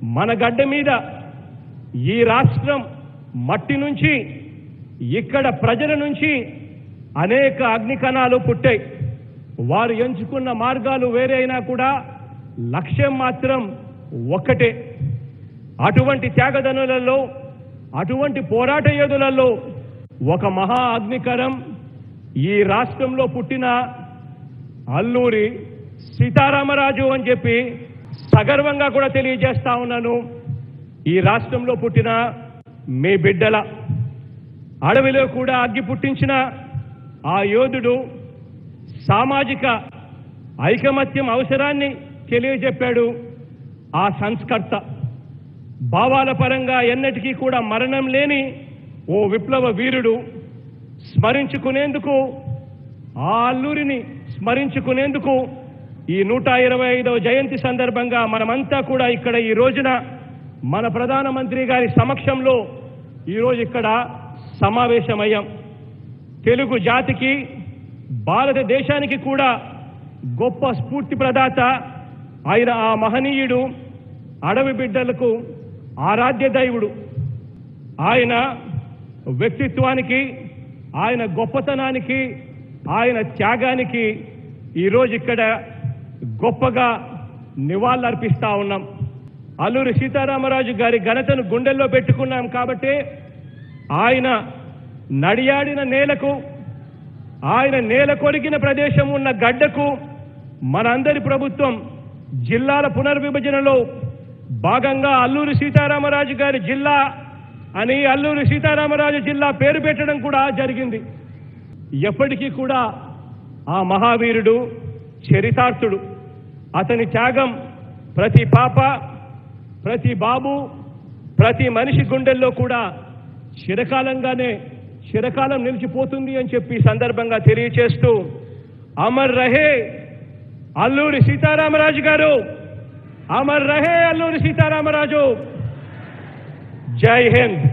మన గడ్డ మీద ఈ రాష్ట్రం మట్టి నుంచి ఇక్కడ ప్రజల నుంచి అనేక అగ్నికణాలు పుట్టాయి వారు ఎంచుకున్న మార్గాలు వేరే అయినా కూడా లక్ష్యం మాత్రం ఒక్కటే అటువంటి త్యాగదనులలో అటువంటి పోరాట యోధులలో ఒక మహా అగ్నికరం ఈ రాష్ట్రంలో పుట్టిన అల్లూరి సీతారామరాజు అని చెప్పి సగర్వంగా కూడా తెలియజేస్తా ఉన్నాను ఈ రాష్ట్రంలో పుట్టిన మీ బిడ్డల అడవిలో కూడా అగ్గి పుట్టించిన ఆ యోధుడు సామాజిక ఐకమత్యం అవసరాన్ని తెలియజెప్పాడు ఆ సంస్కర్త భావాల పరంగా ఎన్నటికీ కూడా మరణం లేని ఓ విప్లవ వీరుడు స్మరించుకునేందుకు ఆ అల్లూరిని స్మరించుకునేందుకు ఈ నూట ఇరవై ఐదవ జయంతి సందర్భంగా మనమంతా కూడా ఇక్కడ ఈ రోజున మన ప్రధానమంత్రి గారి సమక్షంలో ఈరోజు ఇక్కడ సమావేశమయ్యాం తెలుగు జాతికి భారతదేశానికి కూడా గొప్ప స్ఫూర్తి ప్రదాత ఆయన ఆ మహనీయుడు అడవి బిడ్డలకు ఆరాధ్య దైవుడు ఆయన వ్యక్తిత్వానికి ఆయన గొప్పతనానికి ఆయన త్యాగానికి ఈరోజు ఇక్కడ గొప్పగా నివాళులర్పిస్తా ఉన్నాం అల్లూరి సీతారామరాజు గారి ఘనతను గుండెల్లో పెట్టుకున్నాం కాబట్టి ఆయన నడియాడిన నేలకు ఆయన నేల కొరిగిన ప్రదేశం ఉన్న గడ్డకు మనందరి ప్రభుత్వం జిల్లాల పునర్విభజనలో భాగంగా అల్లూరి సీతారామరాజు గారి జిల్లా అని అల్లూరి సీతారామరాజు జిల్లా పేరు పెట్టడం కూడా జరిగింది ఎప్పటికీ కూడా ఆ మహావీరుడు చరితార్థుడు అతని త్యాగం ప్రతి పాప ప్రతి బాబు ప్రతి మనిషి గుండెల్లో కూడా చిరకాలంగానే చిరకాలం నిలిచిపోతుంది అని చెప్పి ఈ సందర్భంగా తెలియచేస్తూ అమర్ రహే అల్లూరి సీతారామరాజు గారు అమర్ రహే అల్లూరి సీతారామరాజు జై హింద్